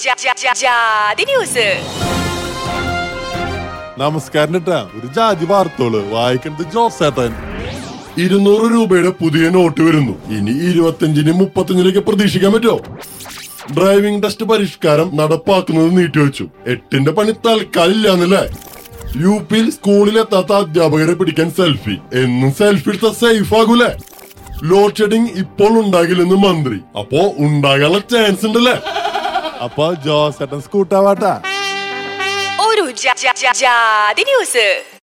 ജാ- ജാ- ജാ- ജാതി ന്യൂസ് നമസ്കാരം കേട്ടാ ഒരു ജാതി വാർത്തോള് വായിക്കുന്നത് ജോസേട്ടൻ ഇരുന്നൂറ് രൂപയുടെ പുതിയ നോട്ട് വരുന്നു ഇനി ഇരുപത്തിയഞ്ചിന് മുപ്പത്തഞ്ചിലേക്ക് പ്രതീക്ഷിക്കാൻ പറ്റുമോ ഡ്രൈവിംഗ് ടെസ്റ്റ് പരിഷ്കാരം നടപ്പാക്കുന്നത് നീട്ടിവെച്ചു എട്ടിന്റെ പണി തൽക്കാലില്ലാന്നല്ലേ യു പിയിൽ സ്കൂളിലെത്താത്ത അധ്യാപകരെ പിടിക്കാൻ സെൽഫി എന്നും സെൽഫി എടുത്ത സേഫ് ആകൂലേ ലോഡ് ഷെഡിംഗ് ഇപ്പോൾ ഉണ്ടാകില്ലെന്ന് മന്ത്രി അപ്പോ ഉണ്ടാകാനുള്ള ചാൻസ് ഉണ്ടല്ലേ അപ്പൊ ജോസേട്ടൻ സ്കൂട്ടാവാട്ടാ ഒരു ജാ- ജാ- ജാ- ജാതി ന്യൂസ്